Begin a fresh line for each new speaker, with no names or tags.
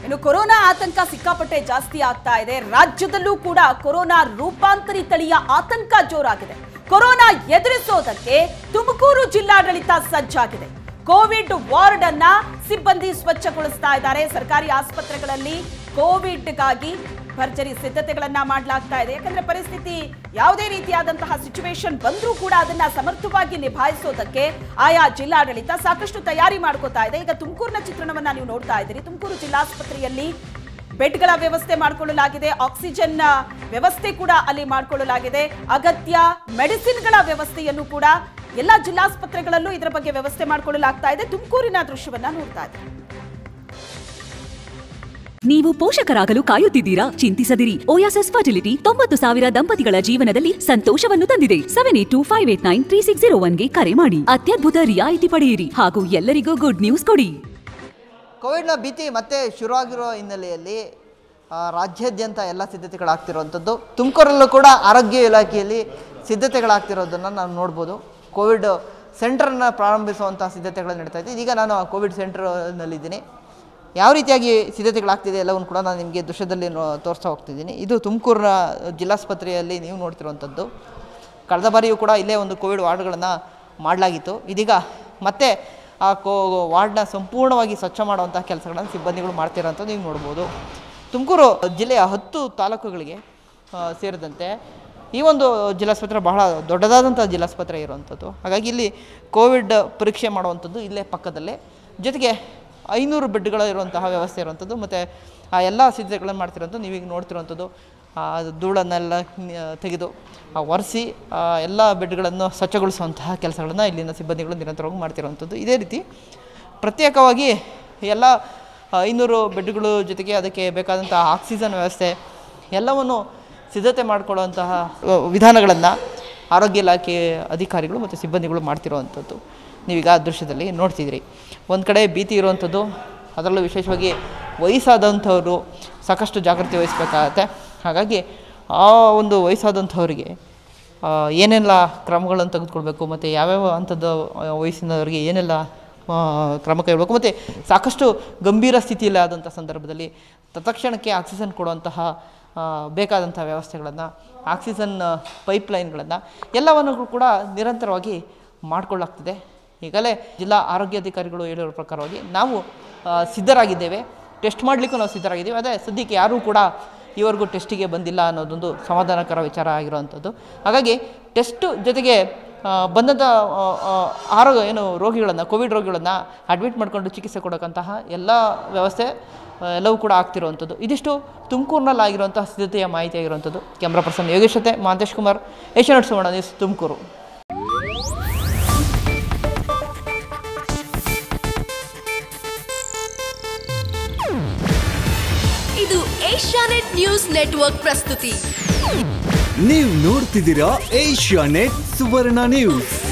ಇನ್ನು ಕೊರೋನಾ ಆತಂಕ ಸಿಕ್ಕಾಪಟ್ಟೆ ಜಾಸ್ತಿ ಆಗ್ತಾ ಇದೆ ರಾಜ್ಯದಲ್ಲೂ ಕೂಡ ಕೊರೋನಾ ರೂಪಾಂತರಿ ತಳಿಯ ಆತಂಕ ಜೋರಾಗಿದೆ ಕೊರೋನಾ ಎದುರಿಸೋದಕ್ಕೆ ತುಮಕೂರು ಜಿಲ್ಲಾಡಳಿತ ಸಜ್ಜಾಗಿದೆ ಕೋವಿಡ್ ವಾರ್ಡ್ ಅನ್ನ ಸಿಬ್ಬಂದಿ ಸ್ವಚ್ಛಗೊಳಿಸ್ತಾ ಇದ್ದಾರೆ ಸರ್ಕಾರಿ ಆಸ್ಪತ್ರೆಗಳಲ್ಲಿ ಕೋವಿಡ್ಗಾಗಿ ಭರ್ಜರಿ ಸಿದ್ಧತೆಗಳನ್ನ ಮಾಡಲಾಗ್ತಾ ಇದೆ ಯಾಕಂದ್ರೆ ಪರಿಸ್ಥಿತಿ ಯಾವುದೇ ರೀತಿಯಾದಂತಹ ಸಿಚುವೇಶನ್ ಬಂದ್ರೂ ಕೂಡ ಅದನ್ನ ಸಮರ್ಥವಾಗಿ ನಿಭಾಯಿಸೋದಕ್ಕೆ ಆಯಾ ಜಿಲ್ಲಾಡಳಿತ ಸಾಕಷ್ಟು ತಯಾರಿ ಮಾಡ್ಕೋತಾ ಇದೆ ಈಗ ತುಮಕೂರಿನ ಚಿತ್ರಣವನ್ನ ನೀವು ನೋಡ್ತಾ ಇದ್ದೀರಿ ತುಮಕೂರು ಜಿಲ್ಲಾಸ್ಪತ್ರೆಯಲ್ಲಿ ಬೆಡ್ಗಳ ವ್ಯವಸ್ಥೆ ಮಾಡಿಕೊಳ್ಳಲಾಗಿದೆ ಆಕ್ಸಿಜನ್ ವ್ಯವಸ್ಥೆ ಕೂಡ ಅಲ್ಲಿ ಮಾಡಿಕೊಳ್ಳಲಾಗಿದೆ ಅಗತ್ಯ ಮೆಡಿಸಿನ್ಗಳ ವ್ಯವಸ್ಥೆಯನ್ನು ಕೂಡ ಎಲ್ಲ ಜಿಲ್ಲಾಸ್ಪತ್ರೆಗಳಲ್ಲೂ ಇದರ ಬಗ್ಗೆ ವ್ಯವಸ್ಥೆ ಮಾಡಿಕೊಳ್ಳಲಾಗ್ತಾ ಇದೆ ತುಮಕೂರಿನ ದೃಶ್ಯವನ್ನ ನೋಡ್ತಾ ಇದ್ದೀರಿ
ನೀವು ಪೋಷಕರಾಗಲು ಕಾಯುತ್ತಿದ್ದೀರಾ ಚಿಂತಿಸದಿರಿ ಓಯಾಸಸ್ ಫರ್ಟಿಲಿಟಿ ತೊಂಬತ್ತು ಸಾವಿರ ದಂಪತಿಗಳ ಜೀವನದಲ್ಲಿ ಸಂತೋಷವನ್ನು ತಂದಿದೆ seven eight two five eight nine three six zero ಒನ್ಗೆ ಕರೆ ಮಾಡಿ ಅತ್ಯದ್ಭುತ ರಿಯಾಯಿತಿ ಪಡೆಯಿರಿ ಹಾಗೂ ಎಲ್ಲರಿಗೂ ಗುಡ್ ನ್ಯೂಸ್ ಕೊಡಿ
ಕೋವಿಡ್ನ ಭೀತಿ ಮತ್ತೆ ಶುರುವಾಗಿರೋ ಹಿನ್ನೆಲೆಯಲ್ಲಿ ಆ, ರಾಜ್ಯಾದ್ಯಂತ ಎಲ್ಲ ಸಿದ್ಧತೆಗಳಾಗ್ತಿರುವಂಥದ್ದು ತುಮಕೂರಲ್ಲೂ ಕೂಡ ಆರೋಗ್ಯ ಇಲಾಖೆಯಲ್ಲಿ ಸಿದ್ಧತೆಗಳಾಗ್ತಿರೋದನ್ನು ನಾವು ನೋಡ್ಬೋದು ಕೋವಿಡ್ ಸೆಂಟರನ್ನು ಪ್ರಾರಂಭಿಸುವಂಥ ಸಿದ್ಧತೆಗಳು ನಡೀತಾ ಇದೆ ಇದೀಗ ನಾನು ಆ ಕೋವಿಡ್ ಸೆಂಟರ್ನಲ್ಲಿದ್ದೀನಿ ಯಾವ ರೀತಿಯಾಗಿ ಸಿದ್ಧತೆಗಳಾಗ್ತಿದೆ ಎಲ್ಲವನ್ನು ಕೂಡ ನಾನು ನಿಮಗೆ ದೃಶ್ಯದಲ್ಲಿ ನೋ ತೋರಿಸ್ತಾ ಹೋಗ್ತಿದ್ದೀನಿ ಇದು ತುಮಕೂರಿನ ಜಿಲ್ಲಾಸ್ಪತ್ರೆಯಲ್ಲಿ ನೀವು ನೋಡ್ತಿರುವಂಥದ್ದು ಕಳೆದ ಬಾರಿಯೂ ಕೂಡ ಇಲ್ಲೇ ಒಂದು ಕೋವಿಡ್ ವಾರ್ಡ್ಗಳನ್ನು ಮಾಡಲಾಗಿತ್ತು ಇದೀಗ ಮತ್ತೆ ಆ ಕೋ ವಾರ್ಡ್ನ ಸಂಪೂರ್ಣವಾಗಿ ಸ್ವಚ್ಛ ಮಾಡುವಂಥ ಕೆಲಸಗಳನ್ನು ಸಿಬ್ಬಂದಿಗಳು ಮಾಡ್ತಿರೋಂಥದ್ದು ನೀವು ನೋಡ್ಬೋದು ತುಮಕೂರು ಜಿಲ್ಲೆಯ ಹತ್ತು ತಾಲೂಕುಗಳಿಗೆ ಆ, ಸೇರಿದಂತೆ ಈ ಒಂದು ಜಿಲ್ಲಾಸ್ಪತ್ರೆ ಬಹಳ ದೊಡ್ಡದಾದಂಥ ಜಿಲ್ಲಾಸ್ಪತ್ರೆ ಇರುವಂಥದ್ದು ಹಾಗಾಗಿ ಇಲ್ಲಿ ಕೋವಿಡ್ ಪರೀಕ್ಷೆ ಮಾಡುವಂಥದ್ದು ಇಲ್ಲೇ ಪಕ್ಕದಲ್ಲೇ ಜೊತೆಗೆ ಐನೂರು ಬೆಡ್ಗಳ ಇರುವಂತಹ ವ್ಯವಸ್ಥೆ ಇರುವಂಥದ್ದು ಮತ್ತು ಆ ಎಲ್ಲ ಸಿದ್ಧತೆಗಳನ್ನು ಮಾಡ್ತಿರೋಂಥದ್ದು ನೀವೀಗ ನೋಡ್ತಿರೋಂಥದ್ದು ಆ ಧೂಳನ್ನೆಲ್ಲ ನ- ತೆಗೆದು ಆ ಒರೆಸಿ ಆ ಎಲ್ಲ ಬೆಡ್ಗಳನ್ನು ಸ್ವಚ್ಛಗೊಳಿಸುವಂತಹ ಕೆಲಸಗಳನ್ನು ಇಲ್ಲಿನ ಸಿಬ್ಬಂದಿಗಳು ನಿರಂತರವಾಗಿ ಮಾಡ್ತಿರುವಂಥದ್ದು ಇದೇ ರೀತಿ ಪ್ರತ್ಯೇಕವಾಗಿ ಎಲ್ಲ ಐನೂರು ಬೆಡ್ಗಳು ಜೊತೆಗೆ ಅದಕ್ಕೆ ಬೇಕಾದಂಥ ಆಕ್ಸಿಜನ್ ವ್ಯವಸ್ಥೆ ಎಲ್ಲವನ್ನು ಸಿದ್ಧತೆ ಮಾಡಿಕೊಳ್ಳುವಂತಹ ವಿಧಾನಗಳನ್ನು ಆರೋಗ್ಯ ಇಲಾಖೆ ಅಧಿಕಾರಿಗಳು ಮತ್ತು ಸಿಬ್ಬಂದಿಗಳು ಮಾಡ್ತಿರುವಂಥದ್ದು ನೀವೀಗ ಆ ದೃಶ್ಯದಲ್ಲಿ ನೋಡ್ತಿದ್ದೀರಿ ಒಂದು ಕಡೆ ಭೀತಿ ಇರುವಂಥದ್ದು ಅದರಲ್ಲೂ ವಿಶೇಷವಾಗಿ ವಯಸ್ಸಾದಂಥವರು ಸಾಕಷ್ಟು ಜಾಗೃತಿ ವಹಿಸಬೇಕಾಗತ್ತೆ ಹಾಗಾಗಿ ಆ ಒಂದು ವಯಸ್ಸಾದಂಥವರಿಗೆ ಆ, ಏನೆಲ್ಲ ಕ್ರಮಗಳನ್ನು ತೆಗೆದುಕೊಳ್ಬೇಕು ಮತ್ತು ಯಾವ್ಯಾವ ಹಂತದ ಆ, ವಯಸ್ಸಿನವರಿಗೆ ಏನೆಲ್ಲ ಆ, ಕ್ರಮ ಕೈಗೊಳ್ಬೇಕು ಮತ್ತು ಸಾಕಷ್ಟು ಗಂಭೀರ ಸ್ಥಿತಿಯಲ್ಲಿ ಆದಂಥ ಸಂದರ್ಭದಲ್ಲಿ ತತ್ಕ್ಷಣಕ್ಕೆ ಆಕ್ಸಿಜನ್ ಕೊಡುವಂತಹ ಆ, ಬೇಕಾದಂಥ ವ್ಯವಸ್ಥೆಗಳನ್ನು ಆಕ್ಸಿಜನ್ ಪೈಪ್ಲೈನ್ಗಳನ್ನು ಎಲ್ಲವನ್ನು ಕೂಡ ನಿರಂತರವಾಗಿ ಮಾಡಿಕೊಳ್ಳಾಗ್ತಿದೆ ಈಗಲೇ ಜಿಲ್ಲಾ ಆರೋಗ್ಯಾಧಿಕಾರಿಗಳು ಹೇಳಿರೋ ಪ್ರಕಾರವಾಗಿ ನಾವು ಆ, ಸಿದ್ಧರಾಗಿದ್ದೇವೆ ಟೆಸ್ಟ್ ಮಾಡಲಿಕ್ಕೂ ನಾವು ಸಿದ್ಧರಾಗಿದ್ದೀವಿ ಅದೇ ಸದ್ಯಕ್ಕೆ ಯಾರೂ ಕೂಡ ಈವರೆಗೂ ಟೆಸ್ಟಿಗೆ ಬಂದಿಲ್ಲ ಅನ್ನೋದೊಂದು ಸಮಾಧಾನಕರ ವಿಚಾರ ಆಗಿರುವಂಥದ್ದು ಹಾಗಾಗಿ ಟೆಸ್ಟ್ ಜೊತೆಗೆ ಆ, ಬಂದಂಥ ಆ, ಆ, ಆರೋಗ್ಯ ಏನು ರೋಗಿಗಳನ್ನು ಕೋವಿಡ್ ರೋಗಿಗಳನ್ನು ಅಡ್ಮಿಟ್ ಮಾಡಿಕೊಂಡು ಚಿಕಿತ್ಸೆ ಕೊಡೋಕ್ಕಂತಹ ಎಲ್ಲ ವ್ಯವಸ್ಥೆ ಆ, ಎಲ್ಲವೂ ಕೂಡ ಆಗ್ತಿರುವಂಥದ್ದು ಇದಿಷ್ಟು ತುಮಕೂರಿನಲ್ಲಿ ಆಗಿರುವಂತಹ ಸಿದ್ಧತೆಯ ಮಾಹಿತಿ ಆಗಿರುವಂಥದ್ದು ಕ್ಯಾಮ್ರಾ ಪರ್ಸನ್ ಯೋಗೇಶ್ ಜೊತೆ ಮಹಾಂತೇಶ್ ಕುಮಾರ್ ಏಷ್ಯಾನೆಟ್ ಸುವರ್ಣ ನ್ಯೂಸ್ ತುಮಕೂರು
ಇದು ಏಷ್ಯಾನೆಟ್ ನ್ಯೂಸ್ ನೆಟ್ವರ್ಕ್ ಪ್ರಸ್ತುತಿ
ನೀವು ನೋಡ್ತಿದ್ದೀರಾ ಏಷ್ಯಾ ನೆಟ್ ಸುವರ್ಣ ನ್ಯೂಸ್